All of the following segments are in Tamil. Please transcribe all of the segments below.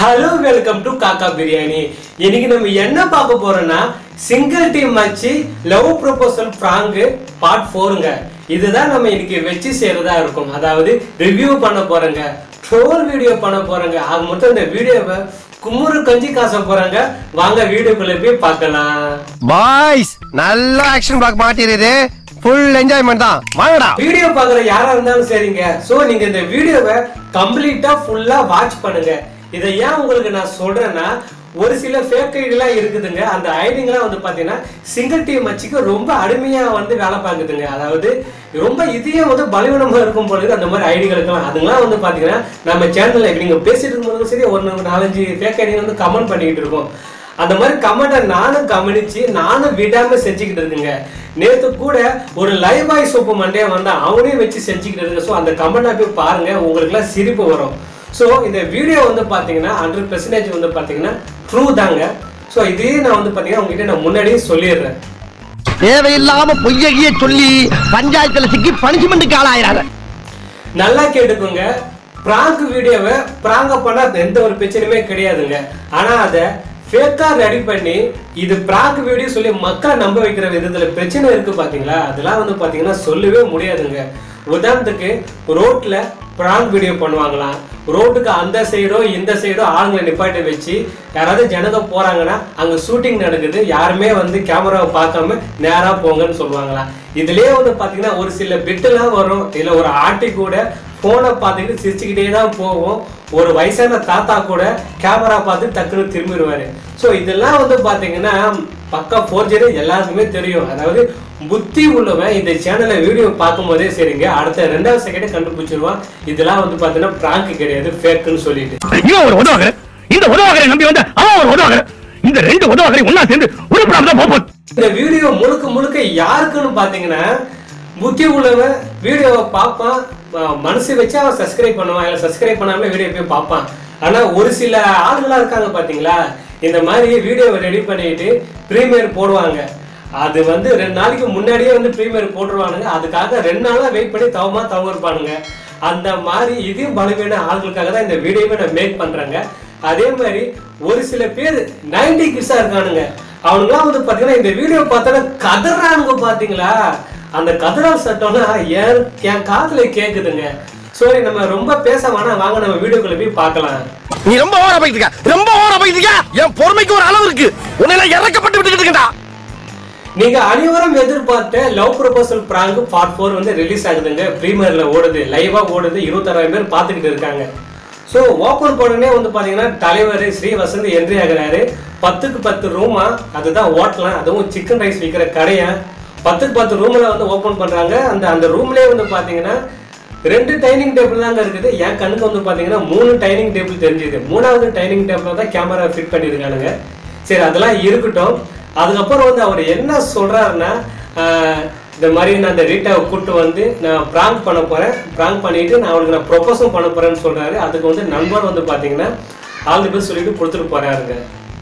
ஹலோ வெல்கம் டு காக்கா பிரியாணி இன்னைக்கு நம்ம என்ன பார்க்க போறோம்னா சிங்கிள் டீம் வச்சு லவ் ப்ரொபோசல் ஃப்ராங்கு பார்ட் ஃபோருங்க இதுதான் நம்ம இன்னைக்கு வச்சு செய்யறதா இருக்கும் அதாவது ரிவ்யூ பண்ண போறோங்க ட்ரோல் வீடியோ பண்ண போறோங்க ஆக மொத்தம் இந்த வீடியோவை குமுறு கஞ்சி காச போறாங்க வாங்க வீடியோக்குள்ள போய் பார்க்கலாம் பாய்ஸ் நல்ல ஆக்ஷன் பிளாக் மாட்டிருது ஃபுல் என்ஜாய்மெண்ட் தான் வாங்கடா வீடியோ பார்க்குற யாரா இருந்தாலும் சரிங்க ஸோ நீங்க இந்த வீடியோவை கம்ப்ளீட்டா ஃபுல்லா வாட்ச் பண்ணுங்க இதை ஏன் உங்களுக்கு நான் சொல்றேன்னா ஒரு சில ஃபேக் ஐடிலாம் இருக்குதுங்க அந்த ஐடிங்கெல்லாம் வந்து பார்த்தீங்கன்னா சிங்கிள் டீம் வச்சுக்கு ரொம்ப அருமையா வந்து வேலை பார்க்குதுங்க அதாவது ரொம்ப இதயம் வந்து பலவீனமா இருக்கும் பொழுது அந்த மாதிரி ஐடிகளுக்கெல்லாம் அதுங்களாம் வந்து பார்த்தீங்கன்னா நம்ம சேனல்ல இப்ப நீங்க பேசிட்டு இருக்கும்போது சரி ஒரு நாலஞ்சு ஃபேக் ஐடி வந்து கமெண்ட் பண்ணிக்கிட்டு இருக்கோம் அந்த மாதிரி கமெண்ட்டை நானும் கவனிச்சு நானும் விடாம செஞ்சுக்கிட்டு இருக்குங்க நேத்து கூட ஒரு லைவ் பாய் சோப்பு மண்டையா வந்தா அவனே வச்சு செஞ்சுக்கிட்டு இருக்கு ஸோ அந்த கமெண்ட்டை போய் பாருங்க உங்களுக்குலாம் சிரிப்பு வரும் ஸோ இந்த வீடியோ வந்து பார்த்தீங்கன்னா ஹண்ட்ரட் பெர்சன்டேஜ் வந்து பார்த்தீங்கன்னா ட்ரூ தாங்க ஸோ இதே நான் வந்து பார்த்தீங்கன்னா உங்ககிட்ட நான் முன்னாடியே சொல்லிடுறேன் தேவையில்லாம பொய்யகிய சொல்லி பஞ்சாயத்துல சிக்கி பனிஷ்மெண்ட்டுக்கு ஆளாயிராத நல்லா கேட்டுக்கோங்க பிராங்க் வீடியோவை பிராங்க பண்ணா எந்த ஒரு பிரச்சனையுமே கிடையாதுங்க ஆனா அதை ஃபேக்கா ரெடி பண்ணி இது பிராங்க் வீடியோ சொல்லி மக்களை நம்ப வைக்கிற விதத்துல பிரச்சனை இருக்கு பாத்தீங்களா அதெல்லாம் வந்து பாத்தீங்கன்னா சொல்லவே முடியாதுங்க உதாரணத்துக்கு ரோட்ல பிராங்க் வீடியோ பண்ணுவாங்களாம் ரோட்டுக்கு அந்த சைடோ இந்த சைடோ ஆளுங்களை நிப்பாட்டி வச்சு யாராவது ஜனங்க போறாங்கன்னா அங்க ஷூட்டிங் நடக்குது யாருமே வந்து கேமராவை பார்க்காம நேரா போங்கன்னு சொல்லுவாங்களாம் இதுலயே வந்து பாத்தீங்கன்னா ஒரு சில பிட்டெல்லாம் வரும் இல்ல ஒரு ஆட்டி கூட போனை பார்த்துக்கிட்டு சிரிச்சுக்கிட்டே தான் போவோம் ஒரு வயசான தாத்தா கூட கேமரா பார்த்து டக்குன்னு திரும்பிடுவாரு ஸோ இதெல்லாம் வந்து பார்த்தீங்கன்னா பக்கா ஃபோர்ஜரி எல்லாருக்குமே தெரியும் அதாவது புத்தி உள்ளவன் இந்த சேனலை வீடியோ பார்க்கும் போதே சரிங்க அடுத்த ரெண்டாவது செகண்டே கண்டுபிடிச்சிருவான் இதெல்லாம் வந்து பார்த்தீங்கன்னா பிராங்க் கிடையாது ஃபேக்குன்னு சொல்லிட்டு இவன் ஒரு உதவாகர இந்த உதவாகரை நம்பி வந்த அவன் ஒரு உதவாகர இந்த ரெண்டு உதவாகரை ஒன்னா சேர்ந்து உருப்படாம தான் போப்போம் இந்த வீடியோ முழுக்க முழுக்க யாருக்குன்னு பார்த்தீங்கன்னா புத்தி உள்ளவன் வீடியோவை பார்ப்பான் அஹ் மனசு வச்சு அவன் சப்ஸ்கிரைப் பண்ணுவான் இல்லை சப்ஸ்கிரைப் பண்ணாம வீடியோ போய் பார்ப்பான் ஆனா ஒரு சில ஆளுங்களா இருக்காங்க பாத்தீங்களா இந்த மாதிரி வீடியோவை ரெடி பண்ணிட்டு ப்ரீமியர் போடுவாங்க அது வந்து ரெண்டு நாளைக்கு முன்னாடியே வந்து ப்ரீமியர் போட்டுருவானுங்க அதுக்காக ரெண்டு நாளா வெயிட் பண்ணி தவமா தவங்க இருப்பானுங்க அந்த மாதிரி இதையும் பலவீன ஆளுங்களுக்காக தான் இந்த வீடியோவை நான் மேக் பண்றேங்க அதே மாதிரி ஒரு சில பேர் நைன்டி கிட்ஸா இருக்கானுங்க அவனுங்களாம் வந்து பாத்தீங்கன்னா இந்த வீடியோ பார்த்தோன்னா கதறானுங்க பாத்தீங்களா அந்த கதறல் சட்டம்னா ஏன் என் காதுல கேக்குதுங்க சரி நம்ம ரொம்ப பேச வேணாம் வாங்க நம்ம வீடியோக்குள்ள போய் பார்க்கலாம் நீ ரொம்ப ஓவரா போயிட்டு இருக்க ரொம்ப ஓவரா போயிட்டு இருக்க என் பொறுமைக்கு ஒரு அளவு இருக்கு உன்னை எல்லாம் இறக்கப்பட்டு விட்டுக்கிட்டு இருக்கா நீங்க அனைவரும் எதிர்பார்த்த love proposal prank part four வந்து ரிலீஸ் ஆகுதுங்க ப்ரீமியர்ல ஓடுது லைவா ஓடுது இருபத்தாறாயிரம் பேர் பார்த்துக்கிட்டு இருக்காங்க ஸோ ஓப்பன் பண்ணனே வந்து பாத்தீங்கன்னா தலைவர் ஸ்ரீ வசந்த் என்ட்ரி ஆகுறாரு பத்துக்கு பத்து ரூமா அதுதான் ஓட்டலாம் அதுவும் சிக்கன் ரைஸ் விற்கிற கடையா பத்துக்கு பத்து ரூம்ல வந்து ஓப்பன் பண்றாங்க அந்த அந்த ரூம்லயே வந்து பாத்தீங்கன்னா ரெண்டு டைனிங் டேபிள் தாங்க இருக்குது என் கண்ணுக்கு வந்து பாத்தீங்கன்னா மூணு டைனிங் டேபிள் தெரிஞ்சுது மூணாவது டைனிங் டேபிள் தான் கேமரா ஃபிட் பண்ணியிருக்கானுங்க சரி அதெல்லாம் இருக்கட்டும் அதுக்கப்புறம் வந்து அவர் என்ன சொல்றாருன்னா ஆஹ், இந்த மாதிரி நான் இந்த ரீட்டாவை கூப்பிட்டு வந்து நான் ப்ராங்க் பண்ண போறேன் ப்ராங்க் பண்ணிட்டு நான் அவனுக்கு நான் ப்ரொபோஸும் பண்ண போறேன்னு சொல்றாரு அதுக்கு வந்து நண்பர் வந்து பாத்தீங்கன்னா ஆல் தி பெஸ்ட் சொல்லிட்டு கொடுத்துட்டு போறாருங்க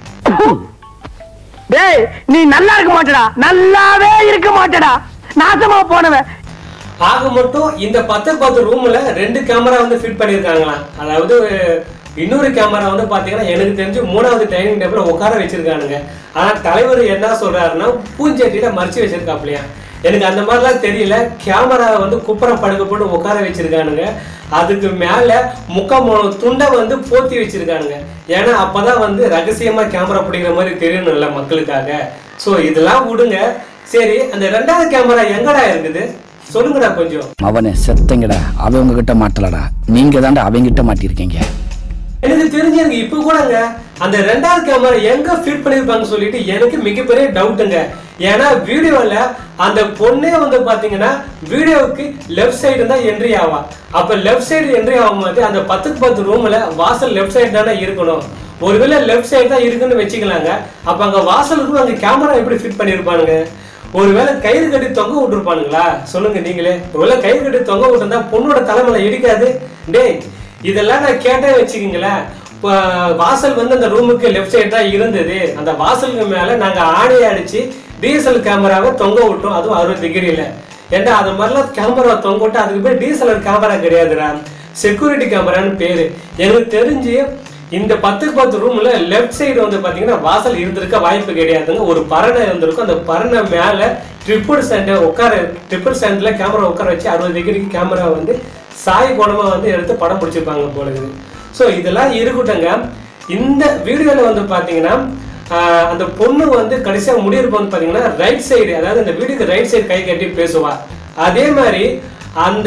டேய் நீ நல்லா இருக்க மாட்டடா நல்லாவே இருக்க மாட்டடா நாசமா போனவன் ஆக மட்டும் இந்த பத்து பத்து ரூம்ல ரெண்டு கேமரா வந்து ஃபிட் பண்ணியிருக்காங்களாம் அதாவது இன்னொரு கேமரா வந்து பாத்தீங்கன்னா எனக்கு தெரிஞ்சு மூணாவது டைனிங் டேபிள் உட்கார வச்சிருக்கானுங்க ஆனா தலைவர் என்ன சொல்றாருன்னா பூஞ்சட்டியில மறைச்சு வச்சிருக்காப்லையா எனக்கு அந்த மாதிரிலாம் தெரியல கேமரா வந்து குப்புறம் படுக்க போட்டு உட்கார வச்சிருக்கானுங்க அதுக்கு மேல முக்கமோன துண்டை வந்து போத்தி வச்சிருக்கானுங்க ஏன்னா அப்பதான் வந்து ரகசியமா கேமரா பிடிக்கிற மாதிரி தெரியணும்ல மக்களுக்காக சோ இதெல்லாம் விடுங்க சரி அந்த ரெண்டாவது கேமரா எங்கடா இருக்குது சொல்லுங்கடா கொஞ்சம் அவனை செத்தங்கடா அவன் உங்ககிட்ட மாட்டலடா நீங்க தாண்டா அவங்கிட்ட மாட்டிருக்கீங்க எனக்கு தெரிஞ்சு எனக்கு இப்ப கூடங்க அந்த ரெண்டாவது கேமரா எங்க ஃபிட் பண்ணிருப்பாங்க சொல்லிட்டு எனக்கு மிகப்பெரிய டவுட்டுங்க ஏன்னா வீடியோல அந்த பொண்ணே வந்து பாத்தீங்கன்னா வீடியோவுக்கு லெஃப்ட் சைடு தான் என்ட்ரி ஆவா அப்ப லெஃப்ட் சைடு என்ட்ரி ஆகும்போது அந்த பத்துக்கு பத்து ரூம்ல வாசல் லெஃப்ட் சைடு தானே இருக்கணும் ஒருவேளை லெஃப்ட் சைடு தான் இருக்குன்னு வச்சுக்கலாங்க அப்ப அங்க வாசலுக்கு அங்க கேமரா எப்படி ஃபிட் பண்ணிருப்பானுங்க ஒருவேளை கயிறு கட்டி தொங்க விட்டுருப்பானுங்களா சொல்லுங்க நீங்களே ஒருவேளை கயிறு கட்டி தொங்க விட்டுருந்தா பொண்ணோட தலைமையில இடிக்காது டேய் இதெல்லாம் நான் கேட்டே வச்சுக்கிங்களேன் இப்போ வாசல் வந்து அந்த ரூமுக்கு லெஃப்ட் சைடு தான் இருந்தது அந்த வாசலுக்கு மேல நாங்க ஆணையை அடிச்சு டீசல் கேமராவை தொங்க விட்டோம் அதுவும் அறுபது டிகிரியில ஏன்டா அது மாதிரிலாம் கேமரா தொங்க விட்டு அதுக்கு பேர் டீசலர் கேமரா கிடையாதுடா செக்யூரிட்டி கேமரான்னு பேரு எனக்கு தெரிஞ்சு இந்த பத்துக்கு பத்து ரூம்ல லெஃப்ட் சைடு வந்து பாத்தீங்கன்னா வாசல் இருந்திருக்க வாய்ப்பு கிடையாதுங்க ஒரு பரணை இருந்திருக்கும் அந்த பரணை மேல ட்ரிபிள் ஸ்டாண்ட் உட்கார ட்ரிபிள் ஸ்டாண்ட்ல கேமரா உட்கார வச்சு அறுபது டிகிரிக்கு கேமரா வந்து சாய் கோணமா வந்து எடுத்து படம் பிடிச்சிருப்பாங்க போல இருக்குது ஸோ இதெல்லாம் இருக்கட்டுங்க இந்த வீடியோல வந்து பாத்தீங்கன்னா ஆஹ், அந்த பொண்ணு வந்து கடைசியா முடியிருப்பு வந்து பாத்தீங்கன்னா ரைட் சைடு அதாவது இந்த வீடியோக்கு ரைட் சைடு கை கட்டி பேசுவா அதே மாதிரி அந்த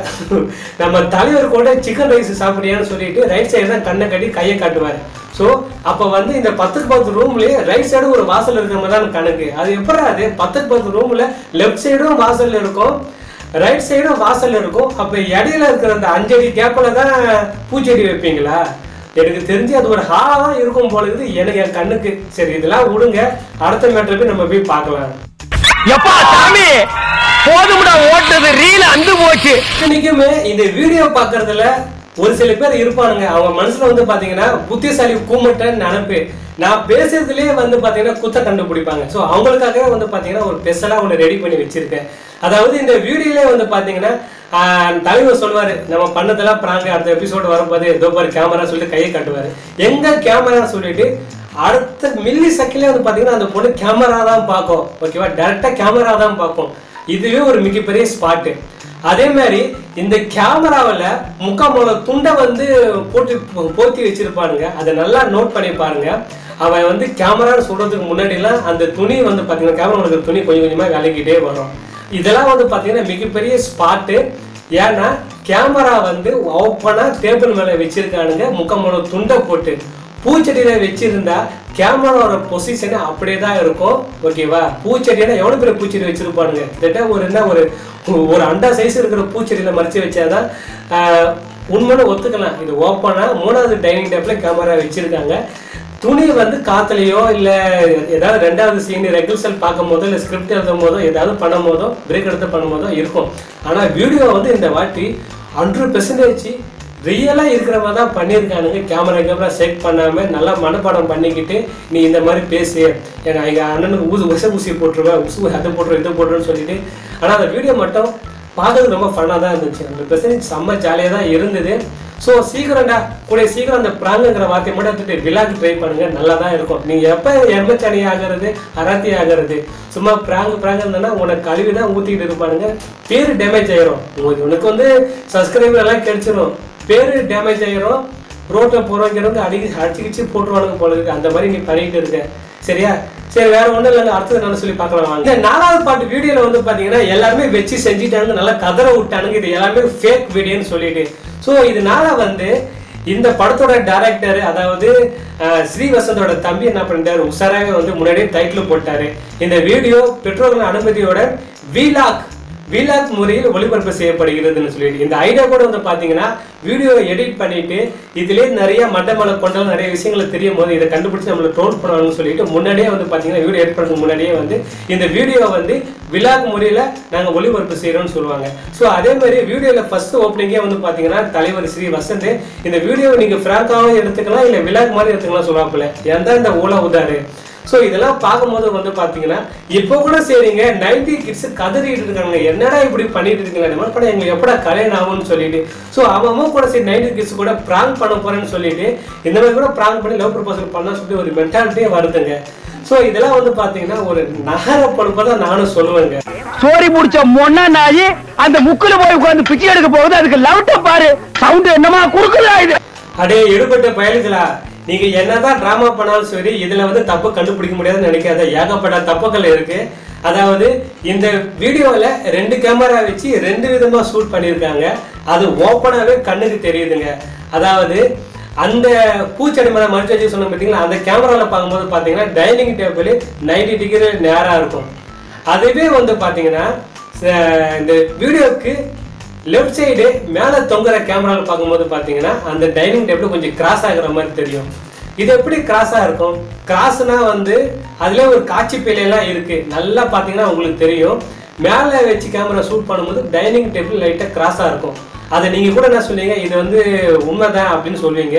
நம்ம தலைவர் கூட சிக்கன் ரைஸ் சாப்பிடுறியான்னு சொல்லிட்டு ரைட் சைடு தான் கண்ணை கட்டி கையை காட்டுவார் ஸோ அப்போ வந்து இந்த பத்துக்கு பத்து ரூம்லயே ரைட் சைடு ஒரு வாசல் இருக்கிற மாதிரி தான் கணக்கு அது எப்படி அது பத்துக்கு பத்து ரூம்ல லெஃப்ட் சைடும் வாசல் இருக்கும் ரைட் சைடும் வாசல் இருக்கும் அப்ப இடையில இருக்கிற அந்த அஞ்சடி கேப்ல தான் பூச்செடி வைப்பீங்களா எனக்கு தெரிஞ்சு அது ஒரு ஹாலா தான் இருக்கும் போல இருக்குது எனக்கு என் கண்ணுக்கு சரி இதெல்லாம் விடுங்க அடுத்த மேட்டருக்கு நம்ம போய் பார்க்கலாம் எப்பா சாமி போதும்டா ஓட்டது ரீல அந்து போச்சு இத்தனைக்குமே இந்த வீடியோ பார்க்கறதுல ஒரு சில பேர் இருப்பானுங்க அவங்க மனசுல வந்து பாத்தீங்கன்னா புத்திசாலி கூமட்டன் நினைப்பு நான் பேசுறதுலயே வந்து பாத்தீங்கன்னா குத்த கண்டுபிடிப்பாங்க சோ அவங்களுக்காகவே வந்து பாத்தீங்கன்னா ஒரு ஸ்பெஷலா ஒன்று ரெடி பண்ணி வச்சிருக்கேன் அதாவது இந்த வீடியோலே வந்து பாத்தீங்கன்னா ஆஹ், தலைவர் சொல்லுவாரு நம்ம பண்ணதெல்லாம் பிராங்க அடுத்த எபிசோடு வரும்போது ஏதோ பாரு கேமரா சொல்லிட்டு கையை காட்டுவாரு எங்க கேமரா சொல்லிட்டு அடுத்த மில்லி செகண்ட்ல வந்து பாத்தீங்கன்னா அந்த பொண்ணு கேமரா தான் பார்க்கும் ஓகேவா டேரக்டா கேமரா தான் பார்க்கும் இதுவே ஒரு மிகப்பெரிய ஸ்பாட்டு அதே மாதிரி இந்த கேமராவில் முக்காமோல துண்டை வந்து போட்டு போத்தி வச்சிருப்பானுங்க அதை நல்லா நோட் பண்ணி பாருங்க அவன் வந்து கேமரான்னு சொல்றதுக்கு முன்னாடிலாம் அந்த துணி வந்து பார்த்தீங்கன்னா கேமரா இருக்கிற துணி கொஞ்சம் கொஞ்சமாக விலகிட்டே வரும் இதெல்லாம் வந்து பார்த்தீங்கன்னா மிகப்பெரிய ஸ்பாட்டு ஏன்னா கேமரா வந்து ஓப்பனாக டேபிள் மேலே வச்சிருக்கானுங்க முக்காமோல துண்டை போட்டு பூச்செடியில வச்சிருந்தா கேமராவோட பொசிஷன் அப்படியே தான் இருக்கும் ஓகேவா பூச்செடினா எவ்வளவு பெரிய பூச்செடி வச்சிருப்பானுங்க கிட்டத்தட்ட ஒரு என்ன ஒரு ஒரு அண்டா சைஸ் இருக்கிற பூச்செடியில மறைச்சு வச்சாதான் ஆஹ், உண்மைன்னு ஒத்துக்கலாம் இது ஓப்பனா மூணாவது டைனிங் டேபிள்ல கேமரா வச்சிருக்காங்க துணி வந்து காத்துலயோ இல்ல ஏதாவது ரெண்டாவது சீன் ரெகுலர் பார்க்கும் போதோ இல்ல ஸ்கிரிப்ட் எழுதும் போதோ ஏதாவது பண்ணும் போதோ பிரேக் எடுத்து பண்ணும் போதோ இருக்கும் ஆனா வீடியோ வந்து இந்த வாட்டி ஹண்ட்ரட் பெர்சன்டேஜ் ரியலாக இருக்கிற மாதிரி தான் பண்ணியிருக்கானுங்க கேமரா கேமரா செட் பண்ணாமல் நல்லா மனப்பாடம் பண்ணிக்கிட்டு நீ இந்த மாதிரி பேசு எங்கள் எங்கள் அண்ணனுக்கு ஊது உச ஊசி போட்டுருவேன் உசு அதை போட்டுருவேன் இதை போட்டுருன்னு சொல்லிட்டு ஆனால் அந்த வீடியோ மட்டும் பார்க்கறது ரொம்ப ஃபன்னாக தான் இருந்துச்சு அந்த பெர்சன்டேஜ் செம்ம ஜாலியாக தான் இருந்தது ஸோ சீக்கிரம்டா கூட சீக்கிரம் அந்த ப்ராங்குங்கிற வார்த்தையை மட்டும் எடுத்துட்டு விழாக்கு ட்ரை பண்ணுங்க நல்லா தான் இருக்கும் நீங்கள் எப்போ எருமச்சாணி ஆகிறது அராத்தி ஆகிறது சும்மா ப்ராங்கு ப்ராங்கு இருந்ததுன்னா உனக்கு கழுவி தான் ஊற்றிக்கிட்டு இருப்பானுங்க பேர் டேமேஜ் ஆயிரும் உனக்கு உனக்கு வந்து சப்ஸ்கிரைபர் எல்லாம் கிடைச்சிரும் பேரு டேமேஜ் ஆயிரும் ரோட்ல போறவங்க அடி அடிச்சுக்கிச்சு போட்டுருவானுங்க போல இருக்கு அந்த மாதிரி நீ பண்ணிட்டு இருக்க சரியா சரி வேற ஒண்ணும் இல்லைங்க அடுத்தது என்ன சொல்லி பார்க்கலாம் வாங்க இந்த நாலாவது பாட்டு வீடியோல வந்து பாத்தீங்கன்னா எல்லாருமே வச்சு செஞ்சுட்டானுங்க நல்லா கதற விட்டானுங்க இது எல்லாமே ஃபேக் வீடியோன்னு சொல்லிட்டு ஸோ இதனால வந்து இந்த படத்தோட டைரக்டர் அதாவது அஹ், ஸ்ரீவசந்தோட தம்பி என்ன பண்ணிட்டாரு உஷாராவே வந்து முன்னாடியே டைட்டில் போட்டாரு இந்த வீடியோ பெற்றோர்கள் அனுமதியோட வீலாக் வீலாக் முறையில் ஒளிபரப்பு செய்யப்படுகிறதுன்னு சொல்லிட்டு இந்த ஐடியா கூட வந்து பாத்தீங்கன்னா வீடியோ எடிட் பண்ணிட்டு இதுலயே நிறைய மண்டமலை கொண்டாலும் நிறைய விஷயங்கள் தெரியும் போது இதை கண்டுபிடிச்சு நம்மள ட்ரோல் பண்ணணும்னு சொல்லிட்டு முன்னாடியே வந்து பாத்தீங்கன்னா வீடியோ எடிட் பண்ணுறதுக்கு முன்னாடியே வந்து இந்த வீடியோ வந்து விலாக் முறையில நாங்க ஒளிபரப்பு செய்யறோம்னு சொல்லுவாங்க ஸோ அதே மாதிரி வீடியோல ஃபர்ஸ்ட் ஓப்பனிங்கே வந்து பாத்தீங்கன்னா தலைவர் ஸ்ரீ வசந்த் இந்த வீடியோவை நீங்க ஃப்ராங்காவும் எடுத்துக்கலாம் இல்ல விலாக் மாதிரி எடுத்துக்கலாம் சொல்லுவாப்புல எந்த இந்த ஊழ உதாரு ஸோ இதெல்லாம் பார்க்கும்போது வந்து பார்த்தீங்கன்னா இப்போ கூட சரிங்க நைன்டி கிட்ஸ் கதறிட்டு இருக்காங்க என்னடா இப்படி பண்ணிட்டு இருக்கீங்க இந்த மாதிரி படம் எங்களுக்கு எப்படா கல்யாணம் ஆகும்னு சொல்லிட்டு ஸோ அவன் கூட சரி நைன்டி கிட்ஸ் கூட ப்ராங்க் பண்ண போறேன்னு சொல்லிட்டு இந்த மாதிரி கூட ப்ராங்க் பண்ணி லவ் ப்ரொபோசல் பண்ண சொல்லி ஒரு மென்டாலிட்டியே வருதுங்க ஸோ இதெல்லாம் வந்து பார்த்தீங்கன்னா ஒரு நகர பழுப்பை தான் நானும் சொல்லுவேங்க சோரி முடிச்ச மொன்னா நாயி அந்த முக்குல போய் உட்கார்ந்து பிச்சை எடுக்க போகுது அதுக்கு லவுட்ட பாரு சவுண்ட் என்னமா குறுக்குதா இது அடே எடுபட்ட பயலுகளா நீங்க என்னதான் டிராமா பண்ணாலும் சரி இதுல வந்து தப்பு கண்டுபிடிக்க முடியாதுன்னு நினைக்காத ஏகப்பட்ட தப்புகள் இருக்கு அதாவது இந்த வீடியோவில் ரெண்டு கேமரா வச்சு ரெண்டு விதமா ஷூட் பண்ணியிருக்காங்க அது ஓப்பனாகவே கண்ணுக்கு தெரியுதுங்க அதாவது அந்த பூச்செடி மேலே மறைச்சு வச்சு சொன்ன பார்த்தீங்களா அந்த கேமராவில் பார்க்கும்போது பார்த்தீங்கன்னா டைனிங் டேபிள் நைன்டி டிகிரி நேராக இருக்கும் அதுவே வந்து பார்த்தீங்கன்னா ச- இந்த வீடியோக்கு லெஃப்ட் சைடு மேலே தொங்குற கேமராவில் பார்க்கும்போது பார்த்தீங்கன்னா அந்த டைனிங் டேபிள் கொஞ்சம் கிராஸ் ஆகுற மாதிரி தெரியும் இது எப்படி கிராஸாக இருக்கும் கிராஸ்னா வந்து அதில் ஒரு காட்சி பிழையெல்லாம் இருக்கு நல்லா பார்த்தீங்கன்னா உங்களுக்கு தெரியும் மேலே வச்சு கேமரா ஷூட் பண்ணும்போது டைனிங் டேபிள் லைட்டாக கிராஸாக இருக்கும் அதை நீங்கள் கூட என்ன சொன்னீங்க இது வந்து உண்மைதான் அப்படின்னு சொல்லுவீங்க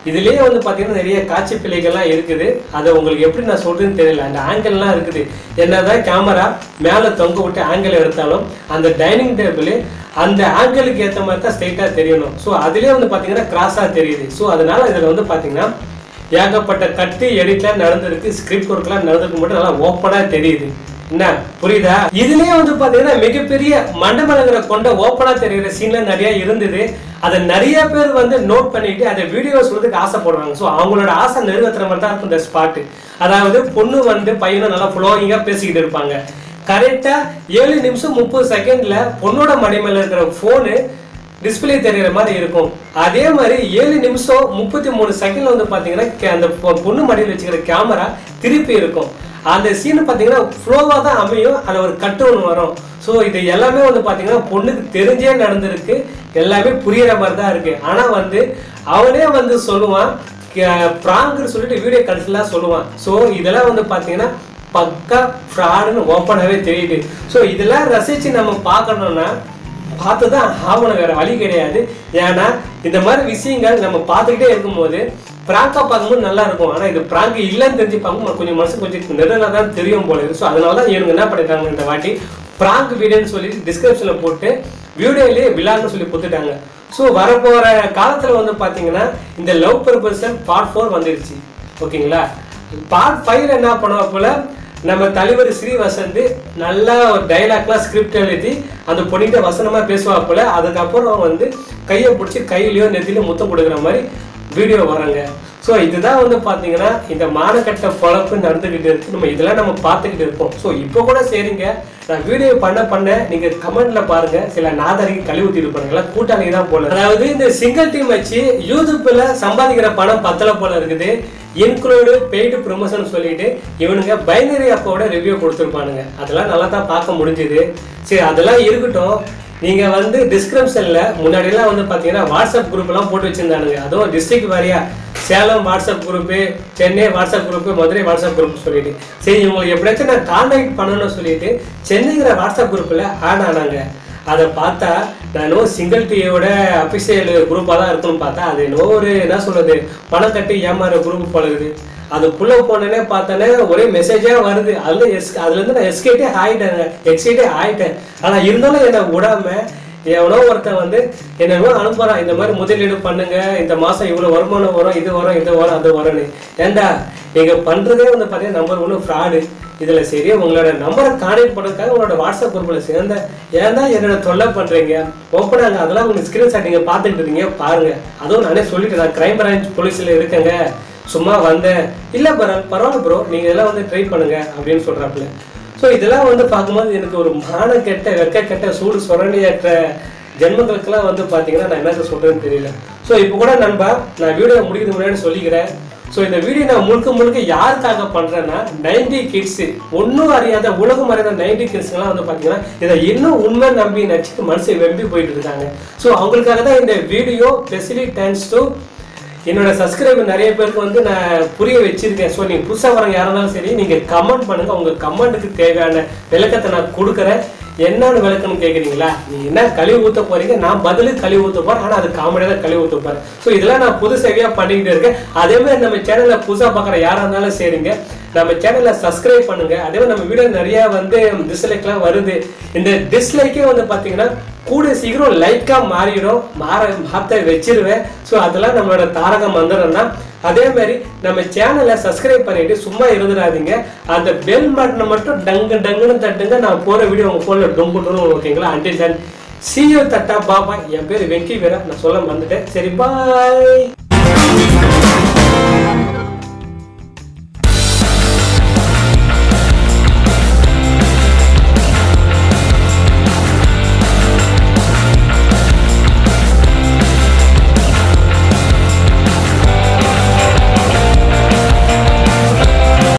இதுலயே வந்து பாத்தீங்கன்னா நிறைய காட்சி பிழைகள்லாம் இருக்குது அதை உங்களுக்கு எப்படி நான் சொல்றேன்னு தெரியல அந்த ஆங்கிள்லாம் இருக்குது என்னதான் கேமரா மேல தொங்க விட்டு ஆங்கிள் எடுத்தாலும் அந்த டைனிங் டேபிள் அந்த ஆங்கிளுக்கு ஏற்ற மாதிரி தான் ஸ்ட்ரைட்டா தெரியணும் ஸோ அதுலயே வந்து பாத்தீங்கன்னா கிராஸா தெரியுது ஸோ அதனால இதுல வந்து பாத்தீங்கன்னா ஏகப்பட்ட கட்டு எடிட்லாம் நடந்திருக்கு ஸ்கிரிப்ட் ஒர்க்லாம் நடந்திருக்கு மட்டும் நல்லா ஓப்பனா தெரியுது என்ன புரியுதா இதுலயே வந்து பாத்தீங்கன்னா மிகப்பெரிய மண்டபலங்களை கொண்ட ஓப்பனா தெரியுற சீன்ல நிறைய இருந்தது அதை நிறைய பேர் வந்து நோட் பண்ணிட்டு அதை வீடியோ சொல்றதுக்கு ஆசைப்படுறாங்க ஸோ அவங்களோட ஆசை நிறைவேற்றுற மாதிரி தான் இருக்கும் இந்த ஸ்பாட்டு அதாவது பொண்ணு வந்து பையனும் நல்லா ஃப்ளோயிங்கா பேசிக்கிட்டு இருப்பாங்க கரெக்டா ஏழு நிமிஷம் முப்பது செகண்ட்ல பொண்ணோட மடி மேல இருக்கிற போனு டிஸ்பிளே தெரியற மாதிரி இருக்கும் அதே மாதிரி ஏழு நிமிஷம் முப்பத்தி மூணு செகண்ட்ல வந்து பாத்தீங்கன்னா கே- அந்த பொ- பொண்ணு மடியில் வச்சுக்கிற கேமரா திருப்பி இருக்கும் அந்த சீன் பாத்தீங்கன்னா ஃப்ளோவா தான் அமையும் அதுல ஒரு கட்டு ஒன்று வரும் ஸோ இது எல்லாமே வந்து பாத்தீங்கன்னா பொண்ணுக்கு தெரிஞ்சே நடந்திருக்கு எல்லாமே புரியற மாதிரி தான் இருக்கு ஆனா வந்து அவனே வந்து சொல்லுவான் ப்ராங்க்னு சொல்லிட்டு வீடியோ கடைசிலாம் சொல்லுவான் ஸோ இதெல்லாம் வந்து பாத்தீங்கன்னா பக்கா ஃப்ராடுன்னு ஓப்பனாகவே தெரியுது ஸோ இதெல்லாம் ரசிச்சு நம்ம பார்க்கணும்னா பார்த்து தான் ஆகணும் வேற வழி கிடையாது ஏன்னா இந்த மாதிரி விஷயங்கள் நம்ம பார்த்துக்கிட்டே இருக்கும்போது பிராங்கா பார்க்கும்போது நல்லா இருக்கும் ஆனா இது பிராங்க் இல்லைன்னு தெரிஞ்சு பார்க்கும்போது கொஞ்சம் மனசு கொஞ்சம் நெருடலா தான் தெரியும் போல இருக்கு ஸோ அதனால தான் இவங்க என்ன பண்ணிருக்காங்க இந்த வாட்டி பிராங்க் வீடியோன்னு சொல்லி டிஸ்கிரிப்ஷன்ல போட்டு வீடியோலயே விழான்னு சொல்லி கொடுத்துட்டாங்க ஸோ வரப்போற காலத்துல வந்து பாத்தீங்கன்னா இந்த லவ் பர்பஸன் பார்ட் ஃபோர் வந்துருச்சு ஓகேங்களா பார்ட் ஃபைவ்ல என்ன பண்ணுவா போல நம்ம தலைவர் ஸ்ரீ வசந்த் நல்லா ஒரு டைலாக்லாம் ஸ்கிரிப்ட் எழுதி அந்த பொண்ணிட்ட வசனமா பேசுவா போல அதுக்கப்புறம் வந்து கையை பிடிச்சி கையிலயோ நெத்திலையோ முத்தம் கொடுக்குற மாதிரி வீடியோ வராங்க ஸோ இதுதான் வந்து பார்த்தீங்கன்னா இந்த மானக்கட்ட பொழப்பு நடந்துக்கிட்டு இருக்கு நம்ம இதெல்லாம் நம்ம பார்த்துக்கிட்டு இருக்கோம் ஸோ இப்போ கூட சரிங்க நான் வீடியோ பண்ண பண்ண நீங்க கமெண்ட்ல பாருங்க சில நாதரிக்கு கழிவு ஊத்தி இருப்பாங்க எல்லாம் கூட்டாளி தான் போல அதாவது இந்த சிங்கிள் டீம் வச்சு யூடியூப்ல சம்பாதிக்கிற பணம் பத்தல போல இருக்குது இன்க்ளூடு பெய்டு ப்ரொமோஷன் சொல்லிட்டு இவனுங்க பைனரி அப்போட ரிவ்யூ கொடுத்துருப்பானுங்க அதெல்லாம் நல்லா தான் பார்க்க முடிஞ்சுது சரி அதெல்லாம் இருக்கட்டும் நீங்க வந்து டிஸ்கிரிப்ஷன்ல முன்னாடிலாம் வந்து பாத்தீங்கன்னா வாட்ஸ்அப் குரூப் எல்லாம் போட்டு வச்சிருந்தானுங்க அதுவும் டிஸ்ட்ரிக்ட் வாரியா Salem WhatsApp group Chennai WhatsApp group Madurai WhatsApp group சொல்லிட்டு சரி இவங்களுக்கு எப்படியாச்சும் நான் கான்டாக்ட் பண்ணணும்னு சொல்லிட்டு சென்னைங்கிற வாட்ஸ்அப் குரூப்ல ஆட் ஆனாங்க அதை பார்த்தா நான் என்னவோ சிங்கிள் டீயோட அபிஷியல் குரூப்பாக தான் இருக்குன்னு பார்த்தா அது என்னவோ ஒரு என்ன சொல்றது பணம் கட்டி ஏமாற குரூப் போல இருக்குது அதுக்குள்ள போனேனே பார்த்தோன்னே ஒரே மெசேஜா வருது அதுல எஸ் அதுல இருந்து நான் எஸ்கேட்டே ஆயிட்டேங்க எக்ஸைட்டே ஆயிட்டேன் ஆனா இருந்தாலும் என்னை விடாம எவனோ ஒருத்தன் வந்து என்னவோ அனுப்புறான் இந்த மாதிரி முதலீடு பண்ணுங்க இந்த மாசம் இவ்வளவு வருமானம் வரும் இது வரும் இது வரும் அது வரும்னு ஏண்டா நீங்க பண்றதே வந்து பாத்தீங்கன்னா நம்பர் ஒன்று ஃப்ராடு இதுல சரி உங்களோட நம்பரை கான்டாக்ட் பண்ணுறதுக்காக உங்களோட வாட்ஸ்அப் குரூப்ல சேர்ந்த ஏன் தான் என்னோட தொல்லை பண்றீங்க ஓப்பனாங்க அதெல்லாம் உங்களுக்கு ஸ்கிரீன்ஷாட் நீங்க பார்த்துட்டு இருக்கீங்க பாருங்க அதுவும் நானே சொல்லிட்டு நான் கிரைம் பிரான்ச் போலீஸ்ல இருக்கேங்க சும்மா வந்தேன் இல்ல பரவாயில்ல பரவாயில்ல ப்ரோ நீங்க இதெல்லாம் வந்து ட்ரை பண்ணுங்க அப்படின்னு சொல்றாப்புல ஸோ இதெல்லாம் வந்து பார்க்கும்போது எனக்கு ஒரு மான கெட்ட வெக்க கெட்ட சூடு சுரண்டியற்ற ஜென்மங்களுக்கெல்லாம் வந்து பார்த்தீங்கன்னா நான் என்ன சொல்றேன்னு தெரியல ஸோ இப்போ கூட நண்பா நான் வீடியோ முடிக்கிறது முன்னாடி சொல்லிக்கிறேன் ஸோ இந்த வீடியோ நான் முழுக்க முழுக்க யாருக்காக பண்றேன்னா நைன்டி கிட்ஸ் ஒன்றும் அறியாத உலகம் அறியாத நைன்டி கிட்ஸ்லாம் வந்து பார்த்தீங்கன்னா இதை இன்னும் உண்மை நம்பி நச்சுக்கு மனசை வெம்பி போயிட்டு இருக்காங்க ஸோ அவங்களுக்காக தான் இந்த வீடியோ ஸ்பெஷலி தேங்க்ஸ் டு என்னோட சப்ஸ்கிரைபர் நிறைய பேருக்கு வந்து நான் புரிய வச்சிருக்கேன் ஸோ நீங்கள் புதுசாக வரவங்க யாரா இருந்தாலும் சரி நீங்கள் கமெண்ட் பண்ணுங்க உங்க கமெண்ட்டுக்கு தேவையான விளக்கத்தை நான் கொடுக்குறேன் என்னன்னு விளக்கம்னு கேட்குறீங்களா நீ என்ன கழிவு ஊற்ற போறீங்க நான் பதிலுக்கு கழிவு ஊற்ற போறேன் ஆனால் அது காமெடியாக தான் கழிவு ஊற்ற போறேன் ஸோ இதெல்லாம் நான் புது சேவையாக பண்ணிக்கிட்டு இருக்கேன் அதே மாதிரி நம்ம சேனலில் புதுசாக பார்க்குற யாராக இருந்தாலும் சரிங்க நம்ம சேனலை சப்ஸ்கிரைப் பண்ணுங்க அதே மாதிரி நம்ம வீடியோ நிறைய வந்து டிஸ்லைக்லாம் வருது இந்த டிஸ்லைக்கே வந்து பார்த்தீங்கன்னா கூட சீக்கிரம் லைக்கா மாறிடும் மாற மாத்த வச்சிருவேன் ஸோ அதெல்லாம் நம்மளோட தாரக மந்திரம் தான் அதே மாதிரி நம்ம சேனலை சப்ஸ்கிரைப் பண்ணிட்டு சும்மா இருந்துடாதீங்க அந்த பெல் பட்டனை மட்டும் டங்கு டங்குன்னு தட்டுங்க நான் போற வீடியோ உங்க போன்ல டொம்பு டொம்பு ஓகேங்களா அண்டில் தன் சிஓ தட்டா பாபா என் பேர் வெங்கி வீரா நான் சொல்ல வந்துட்டேன் சரி பாய்